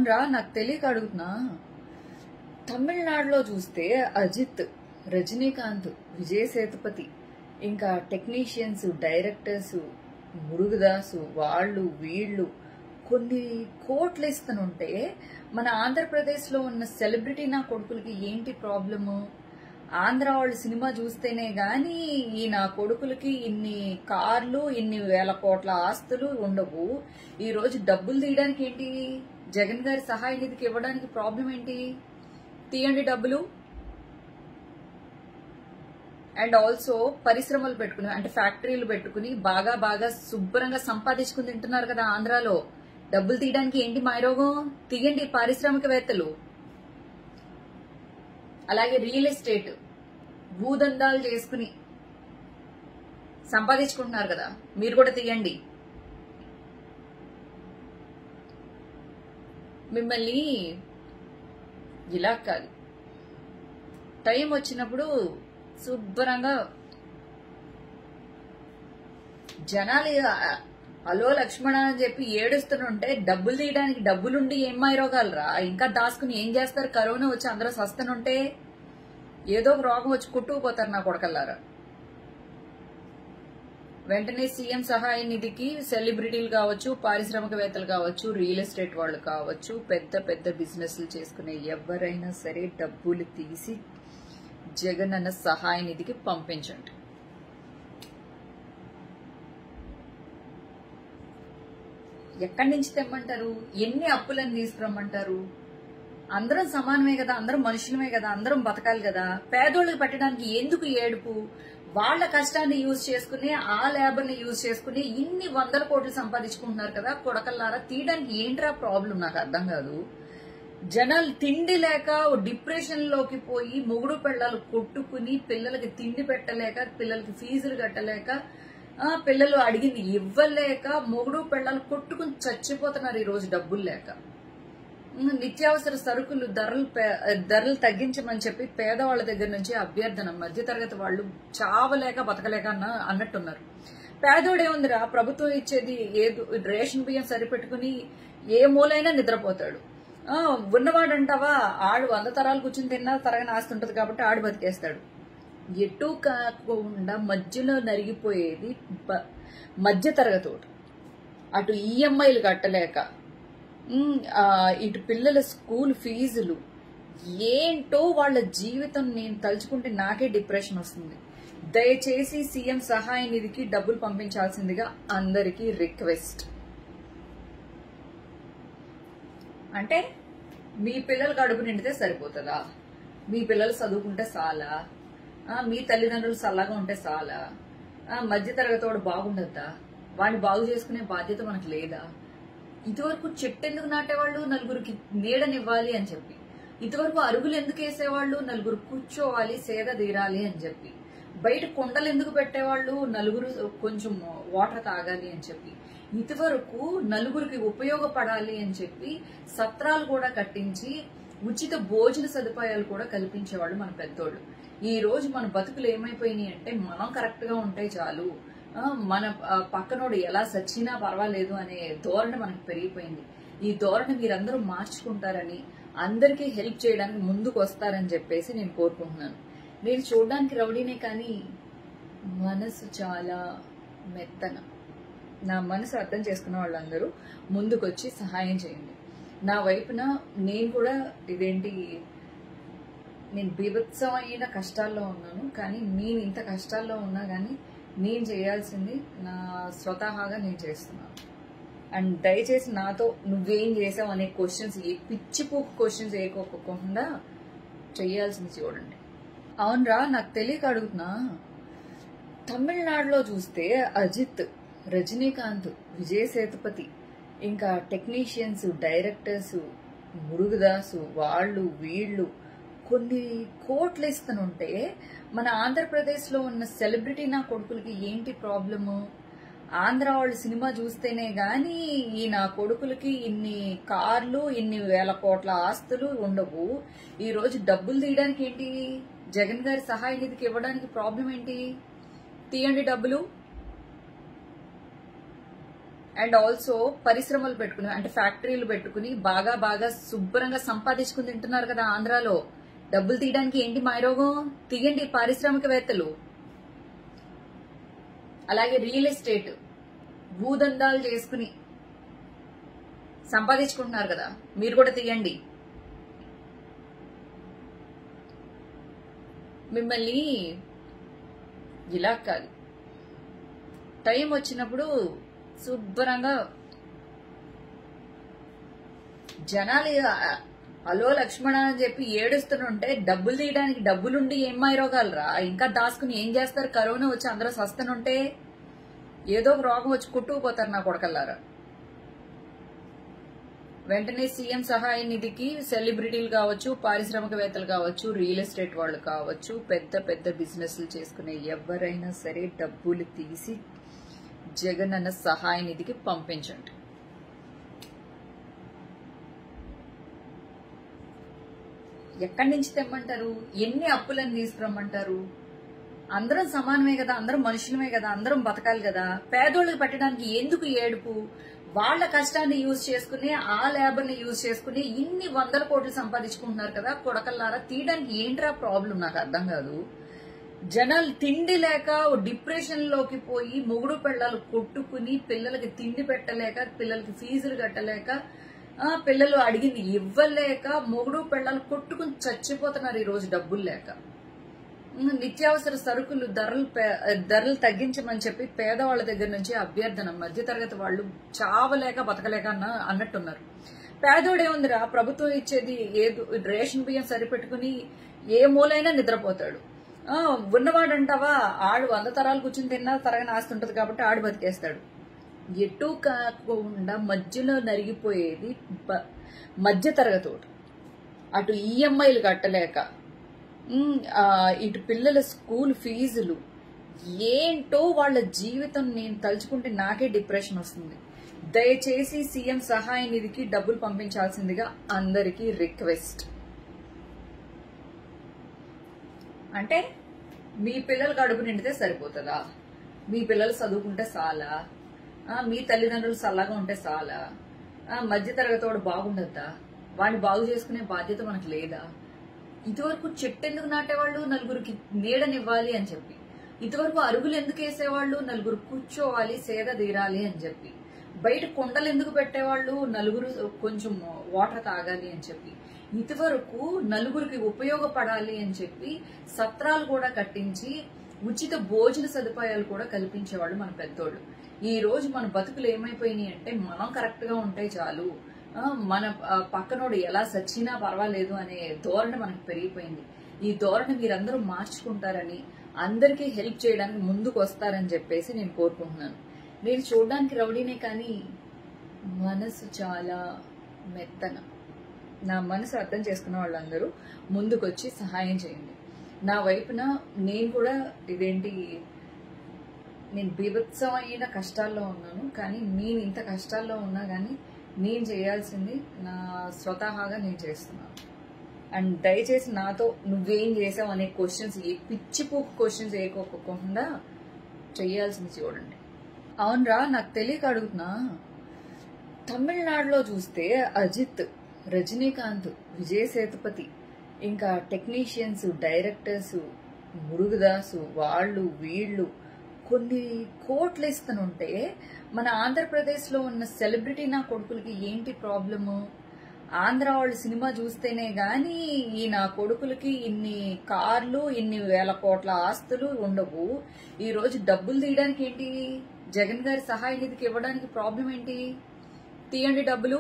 అవునరా నాకు తెలియక అడుగుతున్నా తమిళనాడులో చూస్తే అజిత్ రజనీకాంత్ విజయ్ సేతుపతి ఇంకా టెక్నీషియన్స్ డైరెక్టర్స్ మురుగుదాసు వాళ్ళు వీళ్ళు కొన్ని కోట్లు ఇస్తనుంటే మన ఆంధ్రప్రదేశ్లో ఉన్న సెలబ్రిటీ నా కొడుకులకి ఏంటి ప్రాబ్లము ఆంధ్ర వాళ్ళు సినిమా చూస్తేనే గాని ఈ నా కొడుకులకి ఇన్ని కార్లు ఇన్ని వేల కోట్ల ఆస్తులు ఉండవు ఈ రోజు డబ్బులు తీయడానికి ఏంటి జగన్ గారి సహాయ నిధికి ఇవ్వడానికి ప్రాబ్లం ఏంటి తీయండి డబ్బులు అండ్ ఆల్సో పరిశ్రమలు పెట్టుకుని అంటే ఫ్యాక్టరీలు పెట్టుకుని బాగా బాగా శుభ్రంగా సంపాదించుకుని తింటున్నారు కదా ఆంధ్రాలో డబ్బులు తీయడానికి ఏంటి మాయరోగం తీయండి పారిశ్రామికవేత్తలు అలాగే రియల్ ఎస్టేట్ భూదందాలు చేసుకుని సంపాదించుకుంటున్నారు కదా మీరు కూడా తీయండి మిమ్మల్ని ఇలా కాదు టైం వచ్చినప్పుడు శుభ్రంగా జనాలు అలో లక్ష్మణ అని చెప్పి ఏడుస్తుంటే డబ్బులు తీయడానికి డబ్బులుండి ఏం మాయరోగాలరా ఇంకా దాచుకుని ఏం చేస్తారు కరోనా వచ్చి అందరూ సస్తనుంటే ఏదో ఒక రోగం వచ్చి కుట్టుకుపోతారు నా కొడకల్లారా వెంటనే సీఎం సహాయ నిధికి సెలబ్రిటీలు కావచ్చు పారిశ్రామికవేత్తలు కావచ్చు రియల్ ఎస్టేట్ వాళ్ళు కావచ్చు పెద్ద పెద్ద బిజినెస్లు చేసుకునే ఎవరైనా సరే డబ్బులు తీసి జగన్ అన్న సహాయ నిధికి పంపించండి ఎక్కడి నుంచి తెమ్మంటారు ఎన్ని అప్పులను తీసుకురమ్మంటారు అందరం సమానమే కదా అందరం మనుషులమే కదా అందరం బతకాలి కదా పేదోళ్ళకి పెట్టడానికి ఎందుకు ఏడుపు వాళ్ళ కష్టాన్ని యూజ్ చేసుకుని ఆ లేబర్ ని యూజ్ చేసుకుని ఇన్ని వందల కోట్లు సంపాదించుకుంటున్నారు కదా కొడకల్లారా తీయడానికి ఏంట్రా ప్రాబ్లం నాకు అర్థం కాదు జనాలు తిండి లేక డిప్రెషన్ లోకి పోయి మొగుడు పిల్లలు కొట్టుకుని పిల్లలకి తిండి పెట్టలేక పిల్లలకి ఫీజులు కట్టలేక ఆ పిల్లలు అడిగింది ఇవ్వలేక మొగుడు పిల్లలు కొట్టుకుని చచ్చిపోతున్నారు ఈ రోజు డబ్బులు లేక ఉమ్, నిత్యావసర సరుకులు ధరలు పే- ధరలు తగ్గించమని చెప్పి పేదవాళ్ళ దగ్గర నుంచి అభ్యర్థన మధ్యతరగతి వాళ్ళు చావలేక బతకలేక అన్న అన్నట్టున్నారు పేదోడేముందిరా ప్రభుత్వం ఇచ్చేది ఏదో రేషన్ బియ్యం సరిపెట్టుకుని ఏ మూలైనా నిద్రపోతాడు ఆ ఉన్నవాడంటావా ఆడు వంద తరాలు కూర్చుని తిన్నా తరగని ఆస్తి ఉంటది కాబట్టి ఆడు బతికేస్తాడు ఎటు కాకుండా మధ్యలో నరిగిపోయేది బ- మధ్య తరగతోడు అటు ఈఎంఐలు కట్టలేక ఉమ్, ఆ, ఇటు పిల్లల స్కూల్ ఫీజులు ఏంటో వాళ్ళ జీవితం నేను తలుచుకుంటే నాకే డిప్రెషన్ వస్తుంది దయచేసి సీఎం సహాయ నిధికి డబ్బులు పంపించాల్సిందిగా అందరికీ రిక్వెస్ట్ అంటే మీ పిల్లలు కడుపు నిండితే సరిపోతుందా మీ పిల్లలు చదువుకుంటే చాలా ఆ, మీ తల్లిదండ్రులు చల్లగా ఉంటే చాలా ఆ, మధ్య తరగతోడు బాగుండద్దా వాడిని బాగు చేసుకునే బాధ్యత మనకు లేదా ఇదివరకు చెట్టు ఎందుకు నాటేవాళ్ళు నలుగురికి నీడనివ్వాలి అని చెప్పి ఇదివరకు అరుగులు ఎందుకు వేసేవాళ్ళు నలుగురు కూర్చోవాలి సేద తీరాలి అని చెప్పి బయట కొండలు ఎందుకు పెట్టేవాళ్ళు నలుగురు కొంచెం వాటర్ తాగాలి అని చెప్పి ఇదివరకు నలుగురికి ఉపయోగపడాలి అని చెప్పి సత్రాలు కూడా కట్టించి ఉచిత భోజన సదుపాయాలు కూడా కల్పించేవాళ్ళు మన పెద్దోళ్ళు ఈ రోజు మన బతుకులు ఏమైపోయినాయి అంటే మనం కరెక్ట్ గా ఉంటే చాలు ఆ, మన ఆ, పక్కనోడు ఎలా సచ్చినా పర్వాలేదు అనే ధోరణి మనకు పెరిగిపోయింది ఈ ధోరణి మీరందరూ మార్చుకుంటారని అందరికీ హెల్ప్ చేయడానికి ముందుకు వస్తారని చెప్పేసి నేను కోరుకుంటున్నాను నేను చూడడానికి రౌడీనే కానీ మనసు చాలా మెత్తన నా మనసు అర్థం చేసుకున్న వాళ్ళందరూ ముందుకొచ్చి సహాయం చేయండి నా వైపున నేను కూడా ఇదేంటి నేను బీభత్సమైన కష్టాల్లో ఉన్నాను కానీ నేను ఇంత కష్టాల్లో ఉన్నా కానీ నేను చేయాల్సింది నా స్వతహాగా నేను చేస్తున్నాను అండ్ దయచేసి నాతో నువ్వేం చేసావు అనే క్వశ్చన్స్ ఏ పిచ్చిపోకు క్వశ్చన్స్ వేయకోకుండా చేయాల్సింది చూడండి అవునరా నాకు తెలియక అడుగుతున్నా తమిళనాడులో చూస్తే అజిత్ రజనీకాంత్ విజయ్ సేతుపతి ఇంకా టెక్నీషియన్స్ డైరెక్టర్స్ మురుగుదాసు వాళ్ళు వీళ్ళు కొన్ని కోట్లు ఇస్తనుంటే మన ఆంధ్రప్రదేశ్లో ఉన్న సెలబ్రిటీ నా కొడుకులకి ఏంటి ప్రాబ్లము ఆంధ్ర వాళ్ళు సినిమా చూస్తేనే గాని ఈ నా కొడుకులకి ఇన్ని కార్లు ఇన్ని వేల కోట్ల ఆస్తులు ఉండవు ఈ రోజు డబ్బులు తీయడానికి ఏంటి జగన్ గారి సహాయ నిధికి ఇవ్వడానికి ప్రాబ్లం ఏంటి తీయండి డబ్బులు అండ్ ఆల్సో పరిశ్రమలు పెట్టుకుని అంటే ఫ్యాక్టరీలు పెట్టుకుని బాగా బాగా శుభ్రంగా సంపాదించుకుని తింటున్నారు కదా ఆంధ్రాలో డబ్బులు తీయడానికి ఏంటి మాయరోగం తీయండి పారిశ్రామికవేత్తలు అలాగే రియల్ ఎస్టేట్ భూదందాలు చేసుకుని సంపాదించుకుంటున్నారు కదా మీరు కూడా తీయండి మిమ్మల్ని ఇలా కాదు టైం వచ్చినప్పుడు శుభ్రంగా జనాలు హలో లక్ష్మణ అని చెప్పి ఏడుస్తుంటే డబ్బులు తీయడానికి డబ్బులుండి ఏం మాయరోగాలరా ఇంకా దాచుకుని ఏం చేస్తారు కరోనా వచ్చి అందరూ సస్తనుంటే ఏదో ఒక రోగం వచ్చి కుట్టుకుపోతారు నా కొడకల్లారా వెంటనే సీఎం సహాయ నిధికి సెలబ్రిటీలు కావచ్చు పారిశ్రామికవేత్తలు కావచ్చు రియల్ ఎస్టేట్ వాళ్ళు కావచ్చు పెద్ద పెద్ద బిజినెస్లు చేసుకునే ఎవరైనా సరే డబ్బులు తీసి జగన్ అన్న సహాయ నిధికి పంపించండి ఎక్కడి నుంచి తెమ్మంటారు ఎన్ని అప్పులను తీసుకురమ్మంటారు అందరం సమానమే కదా అందరం మనుషులమే కదా అందరం బతకాలి కదా పేదోళ్ళకి పెట్టడానికి ఎందుకు ఏడుపు వాళ్ళ కష్టాన్ని యూజ్ చేసుకుని ఆ లేబర్ ని యూజ్ చేసుకుని ఇన్ని వందల కోట్లు సంపాదించుకుంటున్నారు కదా కొడకల్లారా తీయడానికి ఏంట్రా ప్రాబ్లం నాకు అర్థం కాదు జనాలు తిండి లేక డిప్రెషన్ లోకి పోయి మొగుడు పిల్లలు కొట్టుకుని పిల్లలకి తిండి పెట్టలేక పిల్లలకి ఫీజులు కట్టలేక ఆ పిల్లలు అడిగింది ఇవ్వలేక మొగుడు పిల్లలు కొట్టుకుని చచ్చిపోతున్నారు ఈ రోజు డబ్బులు లేక ఉమ్, నిత్యావసర సరుకులు ధరలు పే- ధరలు తగ్గించమని చెప్పి పేదవాళ్ళ దగ్గర నుంచి అభ్యర్థన మధ్యతరగతి వాళ్ళు చావలేక బతకలేక అన్న అన్నట్టున్నారు పేదోడేముందిరా ప్రభుత్వం ఇచ్చేది ఏదో రేషన్ బియ్యం సరిపెట్టుకుని ఏ మూలైనా నిద్రపోతాడు ఆ ఉన్నవాడంటావా ఆడు వంద తరాలు కూర్చుని తిన్నా తరగని ఆస్తి ఉంటది కాబట్టి ఆడు బతికేస్తాడు ఎటు కాకుండా మధ్యలో నరిగిపోయేది బ- మధ్య తరగతోడు అటు ఈఎంఐలు కట్టలేక ఉమ్, ఆ, ఇటు పిల్లల స్కూల్ ఫీజులు ఏంటో వాళ్ళ జీవితం నేను తలుచుకుంటే నాకే డిప్రెషన్ వస్తుంది దయచేసి సీఎం సహాయ నిధికి డబ్బులు పంపించాల్సిందిగా అందరికీ రిక్వెస్ట్ అంటే మీ పిల్లలు కడుపు నిండితే సరిపోతుందా మీ పిల్లలు చదువుకుంటే చాలా ఆ, మీ తల్లిదండ్రులు చల్లగా ఉంటే చాలా ఆ, మధ్య తరగతోడు బాగుండద్దా వాడిని బాగు చేసుకునే బాధ్యత మనకు లేదా ఇదివరకు చెట్టు ఎందుకు నాటేవాళ్ళు నలుగురికి నీడనివ్వాలి అని చెప్పి ఇదివరకు అరుగులు ఎందుకు వేసేవాళ్ళు నలుగురు కూర్చోవాలి సేద తీరాలి అని చెప్పి బయట కొండలు ఎందుకు పెట్టేవాళ్ళు నలుగురు కొంచెం వాటర్ తాగాలి అని చెప్పి ఇదివరకు నలుగురికి ఉపయోగపడాలి అని చెప్పి సత్రాలు కూడా కట్టించి ఉచిత భోజన సదుపాయాలు కూడా కల్పించేవాళ్ళు మన పెద్దోళ్ళు ఈ రోజు మన బతుకులు ఏమైపోయినాయి అంటే మనం కరెక్ట్ గా ఉంటే చాలు ఆ, మన ఆ, పక్కనోడు ఎలా సచ్చినా పర్వాలేదు అనే ధోరణి మనకు పెరిగిపోయింది ఈ ధోరణి మీరందరూ మార్చుకుంటారని అందరికీ హెల్ప్ చేయడానికి ముందుకు వస్తారని చెప్పేసి నేను కోరుకుంటున్నాను నేను చూడడానికి రౌడీనే కానీ మనసు చాలా మెత్తన నా మనసు అర్థం చేసుకున్న వాళ్ళందరూ ముందుకొచ్చి సహాయం చేయండి నా వైపున నేను కూడా ఇదేంటి నేను బీభత్సమైన కష్టాల్లో ఉన్నాను కానీ నేను ఇంత కష్టాల్లో ఉన్నా కానీ నేను చేయాల్సింది నా స్వతహాగా నేను చేస్తున్నాను అండ్ దయచేసి నాతో నువ్వేం చేసావు అనే క్వశ్చన్స్ ఏ పిచ్చిపోకు క్వశ్చన్స్ వేయకోకుండా చేయాల్సింది చూడండి అవునరా నాకు తెలియక అడుగుతున్నా తమిళనాడులో చూస్తే అజిత్ రజనీకాంత్ విజయ్ సేతుపతి ఇంకా టెక్నీషియన్స్ డైరెక్టర్స్ మురుగుదాసు వాళ్ళు వీళ్ళు కొన్ని కోట్లు ఇస్తనుంటే మన ఆంధ్రప్రదేశ్లో ఉన్న సెలబ్రిటీ నా కొడుకులకి ఏంటి ప్రాబ్లము ఆంధ్ర వాళ్ళు సినిమా చూస్తేనే గాని ఈ నా కొడుకులకి ఇన్ని కార్లు ఇన్ని వేల కోట్ల ఆస్తులు ఉండవు ఈ రోజు డబ్బులు తీయడానికి ఏంటి జగన్ గారి సహాయ నిధికి ఇవ్వడానికి ప్రాబ్లం ఏంటి తీయండి డబ్బులు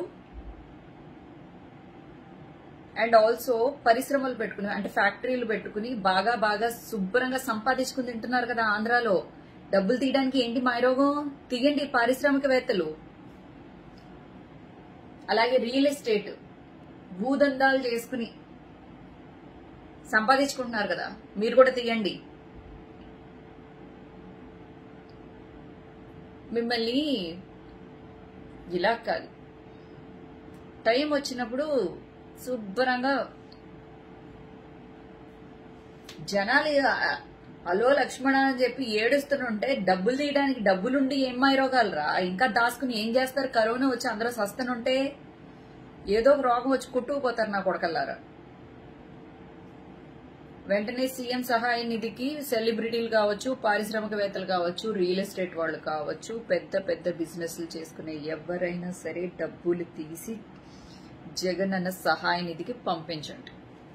అండ్ ఆల్సో పరిశ్రమలు పెట్టుకుని అంటే ఫ్యాక్టరీలు పెట్టుకుని బాగా బాగా శుభ్రంగా సంపాదించుకుని తింటున్నారు కదా ఆంధ్రాలో డబ్బులు తీయడానికి ఏంటి మాయరోగం తీయండి పారిశ్రామికవేత్తలు అలాగే రియల్ ఎస్టేట్ భూదందాలు చేసుకుని సంపాదించుకుంటున్నారు కదా మీరు కూడా తీయండి మిమ్మల్ని ఇలా కాదు టైం వచ్చినప్పుడు శుభ్రంగా జనాలు హలో లక్ష్మణ అని చెప్పి ఏడుస్తుంటే డబ్బులు తీయడానికి డబ్బులుండి ఏం మాయరోగాలరా ఇంకా దాచుకుని ఏం చేస్తారు కరోనా వచ్చి అందరూ సస్తనుంటే ఏదో ఒక రోగం వచ్చి కుట్టుకుపోతారు నా కొడకల్లారా వెంటనే సీఎం సహాయ నిధికి సెలబ్రిటీలు కావచ్చు పారిశ్రామికవేత్తలు కావచ్చు రియల్ ఎస్టేట్ వాళ్ళు కావచ్చు పెద్ద పెద్ద బిజినెస్లు చేసుకునే ఎవరైనా సరే డబ్బులు తీసి జగన్ అన్న సహాయ నిధికి పంపించండి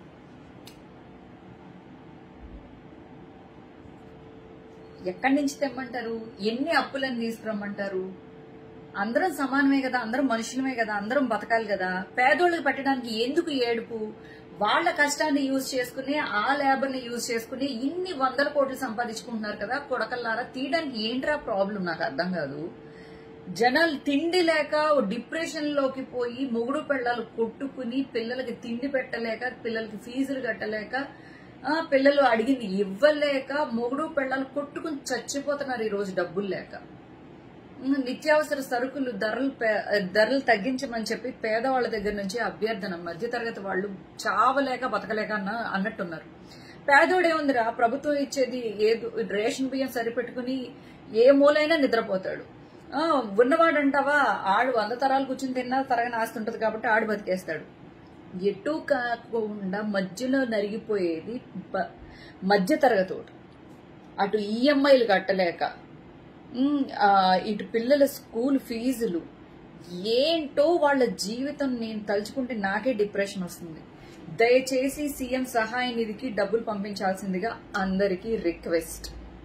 ఎక్కడి నుంచి తెమ్మంటారు ఎన్ని అప్పులను తీసుకురమ్మంటారు అందరం సమానమే కదా అందరం మనుషులమే కదా అందరం బతకాలి కదా పేదోళ్ళకి పెట్టడానికి ఎందుకు ఏడుపు వాళ్ళ కష్టాన్ని యూజ్ చేసుకుని ఆ లేబర్ ని యూజ్ చేసుకుని ఇన్ని వందల కోట్లు సంపాదించుకుంటున్నారు కదా కొడకల్లారా తీయడానికి ఏంట్రా ప్రాబ్లం నాకు అర్థం కాదు జనాలు తిండి లేక డిప్రెషన్ లోకి పోయి మొగుడు పిల్లలు కొట్టుకుని పిల్లలకి తిండి పెట్టలేక పిల్లలకి ఫీజులు కట్టలేక ఆ పిల్లలు అడిగింది ఇవ్వలేక మొగుడు పిల్లలు కొట్టుకుని చచ్చిపోతున్నారు ఈ రోజు డబ్బులు లేక ఉమ్, నిత్యావసర సరుకులు ధరలు పే- ధరలు తగ్గించమని చెప్పి పేదవాళ్ళ దగ్గర నుంచి అభ్యర్థన మధ్యతరగతి వాళ్ళు చావలేక బతకలేక అన్న అన్నట్టున్నారు పేదోడేముందిరా ప్రభుత్వం ఇచ్చేది ఏదో రేషన్ బియ్యం సరిపెట్టుకుని ఏ మూలైనా నిద్రపోతాడు ఆ ఉన్నవాడంటావా ఆడు వంద తరాలు కూర్చుని తిన్నా తరగని ఆస్తి ఉంటది కాబట్టి ఆడు బతికేస్తాడు ఎటు కాకుండా మధ్యలో నరిగిపోయేది బ- మధ్య తరగతోడు అటు ఈఎంఐలు కట్టలేక ఉమ్, ఆ, ఇటు పిల్లల స్కూల్ ఫీజులు ఏంటో వాళ్ళ జీవితం నేను తలుచుకుంటే నాకే డిప్రెషన్ వస్తుంది దయచేసి సీఎం సహాయ నిధికి డబ్బులు పంపించాల్సిందిగా అందరికీ రిక్వెస్ట్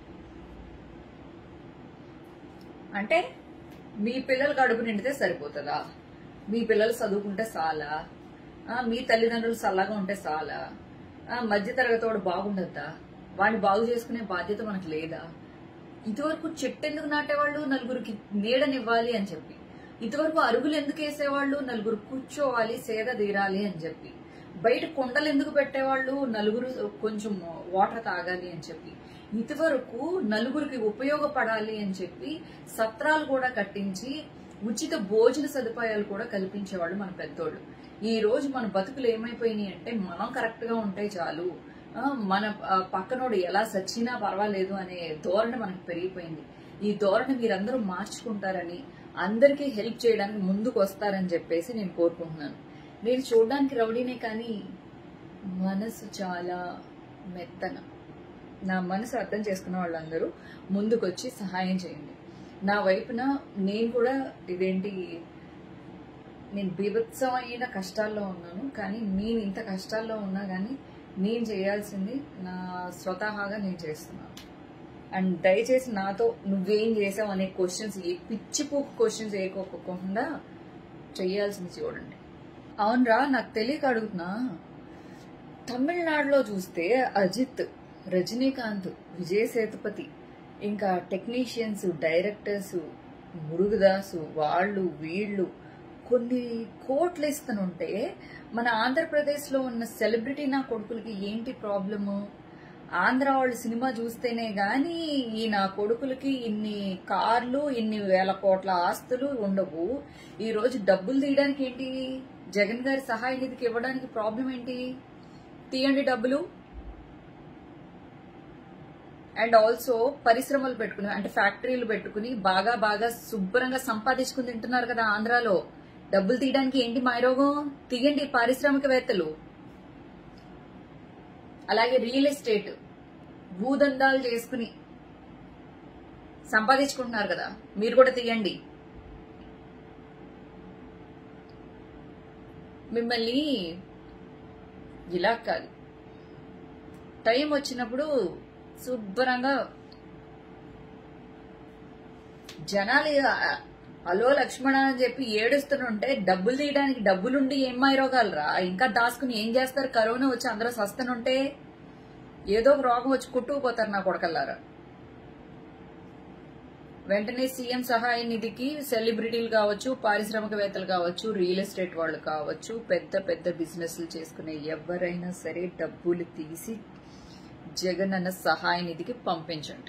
అంటే మీ పిల్లలు కడుపు నిండితే సరిపోతుందా మీ పిల్లలు చదువుకుంటే చాలా ఆ, మీ తల్లిదండ్రులు చల్లగా ఉంటే చాలా ఆ, మధ్య తరగతోడు బాగుండద్దా వాడిని బాగు చేసుకునే బాధ్యత మనకు లేదా ఇదివరకు చెట్టు ఎందుకు నాటేవాళ్ళు నలుగురికి నీడనివ్వాలి అని చెప్పి ఇదివరకు అరుగులు ఎందుకు వేసేవాళ్ళు నలుగురు కూర్చోవాలి సేద తీరాలి అని చెప్పి బయట కొండలు ఎందుకు పెట్టేవాళ్ళు నలుగురు కొంచెం వాటర్ తాగాలి అని చెప్పి ఇదివరకు నలుగురికి ఉపయోగపడాలి అని చెప్పి సత్రాలు కూడా కట్టించి ఉచిత భోజన సదుపాయాలు కూడా కల్పించేవాళ్ళు మన పెద్దోళ్ళు ఈ రోజు మన బతుకులు ఏమైపోయినాయి అంటే మనం కరెక్ట్ గా ఉంటే చాలు ఆ, మన ఆ, పక్కనోడు ఎలా సచ్చినా పర్వాలేదు అనే ధోరణి మనకు పెరిగిపోయింది ఈ ధోరణి మీరందరూ మార్చుకుంటారని అందరికీ హెల్ప్ చేయడానికి ముందుకు వస్తారని చెప్పేసి నేను కోరుకుంటున్నాను నేను చూడడానికి రౌడీనే కానీ మనసు చాలా మెత్తన నా మనసు అర్థం చేసుకున్న వాళ్ళందరూ ముందుకొచ్చి సహాయం చేయండి నా వైపున నేను కూడా ఇదేంటి నేను బీభత్సమైన కష్టాల్లో ఉన్నాను కానీ నేను ఇంత కష్టాల్లో ఉన్నా కానీ నేను చేయాల్సింది నా స్వతహాగా నేను చేస్తున్నాను అండ్ దయచేసి నాతో నువ్వేం చేసావు అనే క్వశ్చన్స్ ఏ పిచ్చిపోకు క్వశ్చన్స్ వేయకోకుండా చేయాల్సింది చూడండి అవునరా నాకు తెలియక అడుగుతున్నా తమిళనాడులో చూస్తే అజిత్ రజనీకాంత్ విజయ్ సేతుపతి ఇంకా టెక్నీషియన్స్ డైరెక్టర్స్ మురుగుదాసు వాళ్ళు వీళ్ళు కొన్ని కోట్లు ఇస్తనుంటే మన ఆంధ్రప్రదేశ్లో ఉన్న సెలబ్రిటీ నా కొడుకులకి ఏంటి ప్రాబ్లము ఆంధ్ర వాళ్ళు సినిమా చూస్తేనే గాని ఈ నా కొడుకులకి ఇన్ని కార్లు ఇన్ని వేల కోట్ల ఆస్తులు ఉండవు ఈ రోజు డబ్బులు తీయడానికి ఏంటి జగన్ గారి సహాయ నిధికి ఇవ్వడానికి ప్రాబ్లం ఏంటి తీయండి డబ్బులు అండ్ ఆల్సో పరిశ్రమలు పెట్టుకుని అంటే ఫ్యాక్టరీలు పెట్టుకుని బాగా బాగా శుభ్రంగా సంపాదించుకుని తింటున్నారు కదా ఆంధ్రాలో డబ్బులు తీయడానికి ఏంటి మాయరోగం తీయండి పారిశ్రామికవేత్తలు అలాగే రియల్ ఎస్టేట్ భూదందాలు చేసుకుని సంపాదించుకుంటున్నారు కదా మీరు కూడా తీయండి మిమ్మల్ని ఇలా కాదు టైం వచ్చినప్పుడు శుభ్రంగా జనాలు ఆ- హలో లక్ష్మణ అని చెప్పి ఏడుస్తుంటే డబ్బులు తీయడానికి డబ్బులుండి ఏం మాయరోగాలరా ఇంకా దాచుకుని ఏం చేస్తారు కరోనా వచ్చి అందరూ సస్తనుంటే ఏదో ఒక రోగం వచ్చి కుట్టుకుపోతారు నా కొడకల్లారా వెంటనే సీఎం సహాయ నిధికి సెలబ్రిటీలు కావచ్చు పారిశ్రామికవేత్తలు కావచ్చు రియల్ ఎస్టేట్ వాళ్ళు కావచ్చు పెద్ద పెద్ద బిజినెస్లు చేసుకునే ఎవరైనా సరే డబ్బులు తీసి జగన్ అన్న సహాయ నిధికి పంపించండి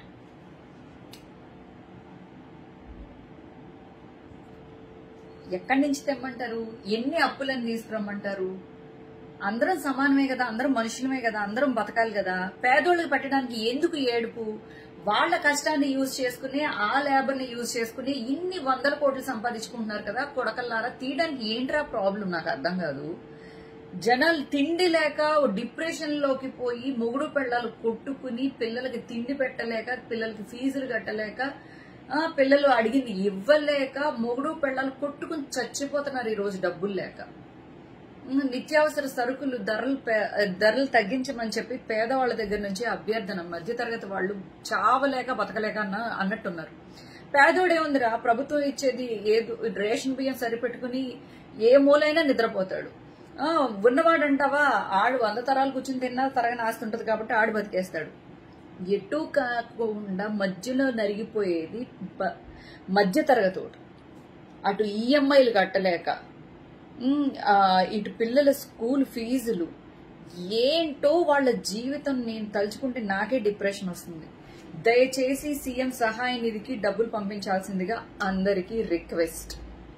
ఎక్కడి నుంచి తెమ్మంటారు ఎన్ని అప్పులను తీసుకురమ్మంటారు అందరం సమానమే కదా అందరం మనుషులమే కదా అందరం బతకాలి కదా పేదోళ్ళకి పెట్టడానికి ఎందుకు ఏడుపు వాళ్ళ కష్టాన్ని యూజ్ చేసుకుని ఆ లేబర్ ని యూజ్ చేసుకుని ఇన్ని వందల కోట్లు సంపాదించుకుంటున్నారు కదా కొడకల్లారా తీయడానికి ఏంట్రా ప్రాబ్లం నాకు అర్థం కాదు జనాలు తిండి లేక డిప్రెషన్ లోకి పోయి మొగుడు పిల్లలు కొట్టుకుని పిల్లలకి తిండి పెట్టలేక పిల్లలకి ఫీజులు కట్టలేక ఆ పిల్లలు అడిగింది ఇవ్వలేక మొగుడు పిల్లలు కొట్టుకుని చచ్చిపోతున్నారు ఈ రోజు డబ్బులు లేక ఉమ్, నిత్యావసర సరుకులు ధరలు పే- ధరలు తగ్గించమని చెప్పి పేదవాళ్ళ దగ్గర నుంచి అభ్యర్థన మధ్యతరగతి వాళ్ళు చావలేక బతకలేక అన్న అన్నట్టున్నారు పేదోడేముందిరా ప్రభుత్వం ఇచ్చేది ఏదో రేషన్ బియ్యం సరిపెట్టుకుని ఏ మూలైనా నిద్రపోతాడు ఆ ఉన్నవాడంటావా ఆడు వంద తరాలు కూర్చుని తిన్నా తరగని ఆస్తి ఉంటది కాబట్టి ఆడు బతికేస్తాడు ఎటు కాకుండా మధ్యలో నరిగిపోయేది బ- మధ్య తరగతోడు అటు ఈఎంఐలు కట్టలేక ఉమ్, ఆ, ఇటు పిల్లల స్కూల్ ఫీజులు ఏంటో వాళ్ళ జీవితం నేను తలుచుకుంటే నాకే డిప్రెషన్ వస్తుంది దయచేసి సీఎం సహాయ నిధికి డబ్బులు పంపించాల్సిందిగా అందరికీ రిక్వెస్ట్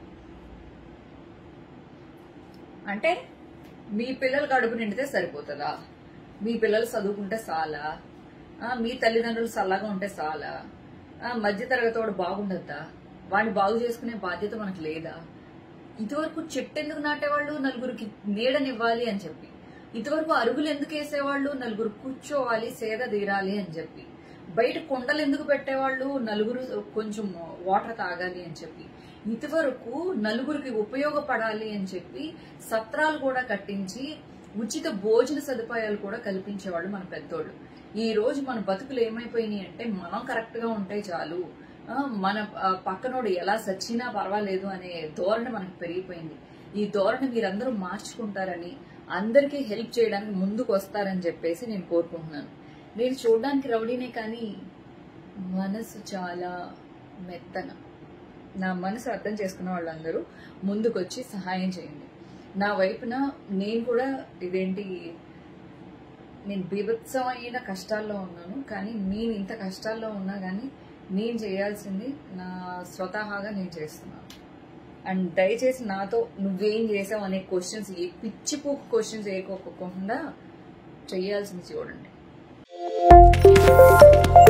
అంటే మీ పిల్లలు కడుపు నిండితే సరిపోతుందా మీ పిల్లలు చదువుకుంటే చాలా ఆ, మీ తల్లిదండ్రులు చల్లగా ఉంటే చాలా ఆ, మధ్య తరగతోడు బాగుండద్దా వాడిని బాగు చేసుకునే బాధ్యత మనకు లేదా ఇదివరకు చెట్టు ఎందుకు నాటేవాళ్ళు నలుగురికి నీడనివ్వాలి అని చెప్పి ఇదివరకు అరుగులు ఎందుకు వేసేవాళ్ళు నలుగురు కూర్చోవాలి సేద తీరాలి అని చెప్పి బయట కొండలు ఎందుకు పెట్టేవాళ్ళు నలుగురు కొంచెం వాటర్ తాగాలి అని చెప్పి ఇదివరకు నలుగురికి ఉపయోగపడాలి అని చెప్పి సత్రాలు కూడా కట్టించి ఉచిత భోజన సదుపాయాలు కూడా కల్పించేవాళ్ళు మన పెద్దోళ్ళు ఈ రోజు మన బతుకులు ఏమైపోయినాయి అంటే మనం కరెక్ట్ గా ఉంటే చాలు ఆ, మన ఆ, పక్కనోడు ఎలా సచ్చినా పర్వాలేదు అనే ధోరణి మనకు పెరిగిపోయింది ఈ ధోరణి మీరందరూ మార్చుకుంటారని అందరికీ హెల్ప్ చేయడానికి ముందుకు వస్తారని చెప్పేసి నేను కోరుకుంటున్నాను నేను చూడడానికి రౌడీనే కానీ మనసు చాలా మెత్తన నా మనసు అర్థం చేసుకున్న వాళ్ళందరూ ముందుకొచ్చి సహాయం చేయండి నా వైపున నేను కూడా ఇదేంటి నేను బీభత్సమైన కష్టాల్లో ఉన్నాను కానీ నేను ఇంత కష్టాల్లో ఉన్నా కానీ నేను చేయాల్సింది నా స్వతహాగా నేను చేస్తున్నాను అండ్ దయచేసి నాతో నువ్వేం చేసావు అనే క్వశ్చన్స్ ఏ పిచ్చిపోకు క్వశ్చన్స్ వేయకోకుండా చేయాల్సింది చూడండి